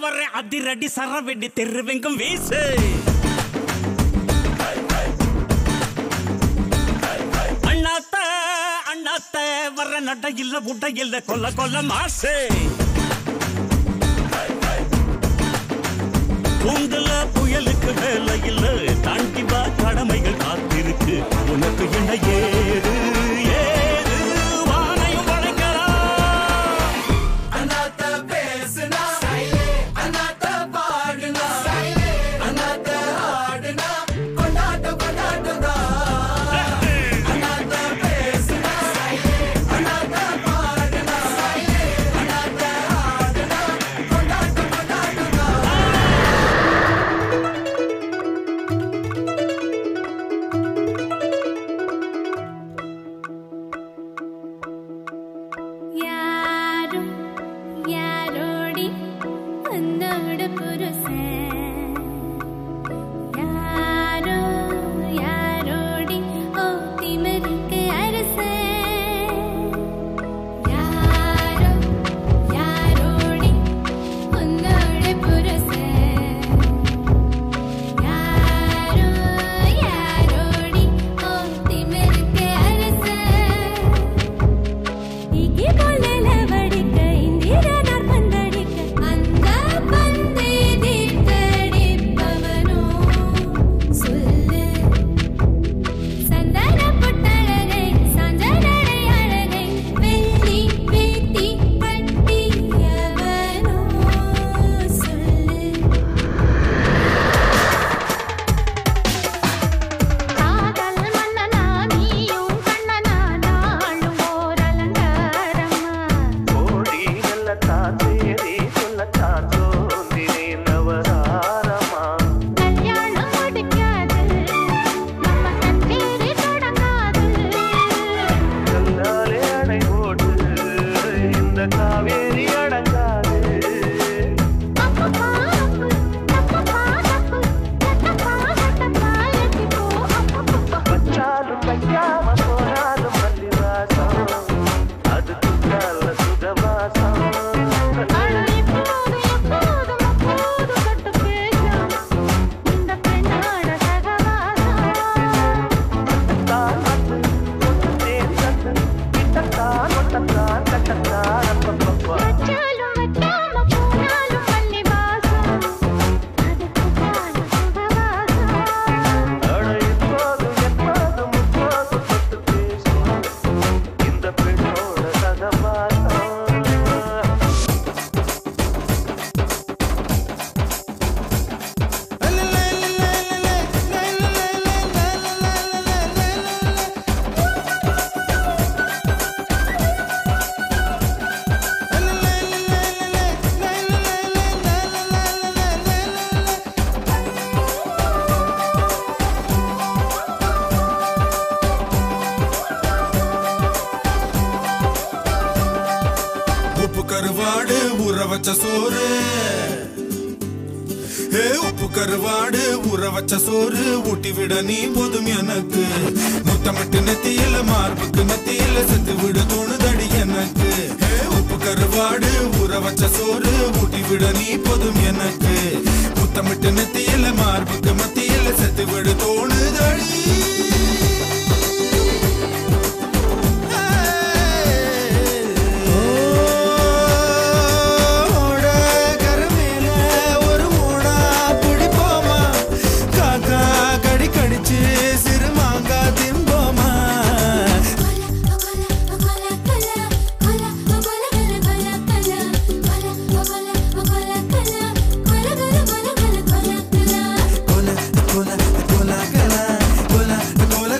வர்றேன் அதிரடி சரவெடி தெருவெங்கும் வீசு அண்ணாத்த அண்ணாத்த வர்ற நட்ட இல்ல புட்ட இல்ல கொல்ல கொல்ல மாசு கூண்டுல புயலுக்கு வேலை இல்ல தாண்டி வா கடமைகள் காத்திருக்கு உனக்கு என்ன ஏது ஏது வானையும் வளைக்கலாம் அண்ணாத்த பேசுனா அண்ணாத்த பாடுனா அண்ணாத்த ஆடுனா கொண்டாட்டம் கொண்டாட்டம் தான் அண்ணாத்த பேசுனா அண்ணாத்த பாடுனா அண்ணாத்த ஆடுனா கொண்டாட்டம் கொண்டாட்டம் தான் யாரும் யாரோடி உன்னோட புருஷன் யாரோ யாரோடி ஓ திமிருக்கு அரசன் யாரோ யாரோடி உன்னோட புருஷன் யாரோ யாரோடி ஓ திமிருக்கு அரசன் இங்கே போலல வடிக்க இந்திரனார் பந்தடிக்க அந்த பந்தை தீர்த்தடிப்பவனோ சொல்லு சந்தன புட்டழகை சஞ்சனடை அழகை வெள்ளி வேட்டி கட்டியவனோ சொல்லு காதல் மன்னனா நீயும் கண்ணனா நாளும் ஓர் அலங்காரமா கோடி நல்லத்தான் தேதி சொல்லத்தான் தோன்றினேன் நவராரமா கல்யாணம் முடிக்காது நம்ம கச்சேரி தொடங்காது கல்லாலே அணை போட்டு இந்த காவேரி அடங்காது அப்பப்பா அப்பு தப்பப்பா தப்பு தட்டப்பா தட்டப்பா எத்திப்போ அப்பப்பப்பா வச்சாலும் வைக்காம போனாலும் மல்லி வாசம் அது துக்கால சுகவாசம் அட இப்போது எப்போதும் அப்போது கட்டு பேசும் இந்த பெண்ணோட சகவாசம் தான் வந்து ஒன்று சேர்ந்தது கிட்டத்தான் ஒட்டத்தான் கட்டத்தான் அப்பப்பப்பா வச்சாலும் வைக்காம போனாலும் மல்லி வாசம் அதுக்கு கால சுகவாசம் அட இப்போதும் எப்போதும் முப்போதும் தொட்டு பேசும் இந்த பெண்ணோட சகவாசம் உப்பு கருவாடு ஊற வச்ச சோறு ஏ உப்பு கருவாடு ஊற வச்ச சோறு ஊட்டி விட நீ போதும் எனக்கு முத்தமிட்டு நெத்தியில மார்புக்கு நெத்தியில செத்து விட தோணுதடி எனக்கு ஏ உப்பு கருவாடு ஊற வச்ச சோறு ஊட்டி விட நீ போதும் எனக்கு முத்தமிட்டு நெத்தியில மார்புக்கு மத்தியில செத்து விட தோணுதடி ஓட கருமேல ஒரு மூடா பிடிப்போமா காக்கா கடி கடிச்சு சிறு மாங்கா திம்போமா கொல கொல கொல கல கொல கொல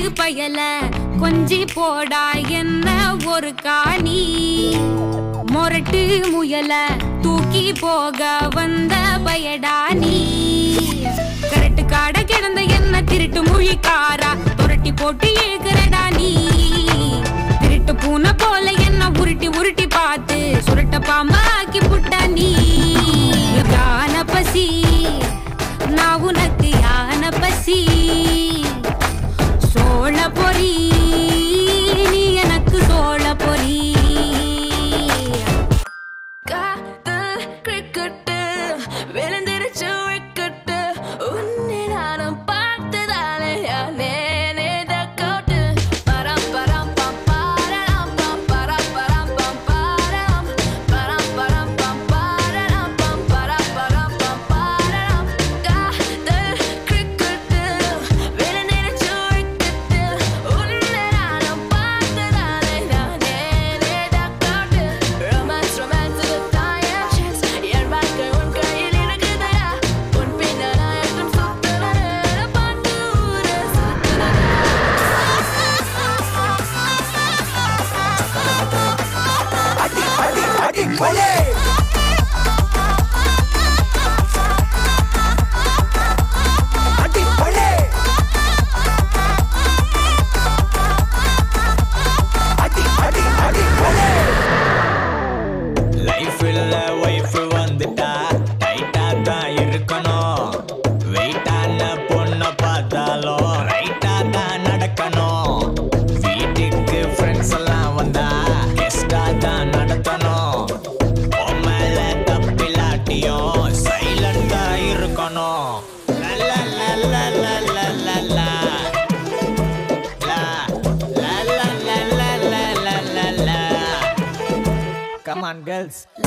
பயல கொஞ்சி போடா என்ன ஒரு காணி மொரட்டு முயல தூக்கி போக வந்த பயடா நீ கரட்டு காட கிடந்த என்ன திருட்டு மொழிக்காரா புரட்டி போட்டு இழுக்கிறடா நீ திருட்டு பூனை போல என்ன உருட்டி உருட்டி பார்த்து சுருட்ட பாம்பா ஆக்கி புட்டா நீ யான பசி நான் உனக்கு யான பசி சோழ பொறி நீ எனக்கு சோழ பொறி காதல் கிரிக்கெட்டு விழுந்திருச்சு விக்கெட்டு உன்னை நானும் பார்த்ததாலே யானே கோட்டு பரம் பரம் பம் பாரலாம் பம் பரம் பரம் பம் பாரலாம் பரம் பரம் பம் பாரலாம் பம் பரம் பரம் பம் பாரலாம் காதல் கிரிக்கெட்டு விழுந்திருச்சு விக்கெட்டு உன்னை நானும் பார்த்ததாலே யானே கோட்டு ரொமான்ஸ் ரொமான்ஸ் தாயா chance என் வாழ்க்கை உன் கையில் இருக்குதையா உன் பின்னால் என்றும் சுத்துனது பாட்டு ஊரு அடி அடி அடி கொலே அடி கொலே அடி அடி அடி கொலே லைஃப்ல ஒய்ஃப் வந்துட்டா டைட்டா தான் இருக்கணும் வெயிட்டான பொண்ணை பார்த்தாலும் ரைட்டா தான் நடக்கணும் வீட்டுக்கு ஃப்ரெண்ட்ஸ் எல்லாம் வந்தா கெஸ்டா தான் நடத்தணும் உன் மேல தப்பிலாட்டியும் சைலண்டா இருக்கணும் லா, லா, லா, லா, லா, லா, லா. லா, லா, லா, லா, லா, லா, லா, லா, லா. Come on, girls,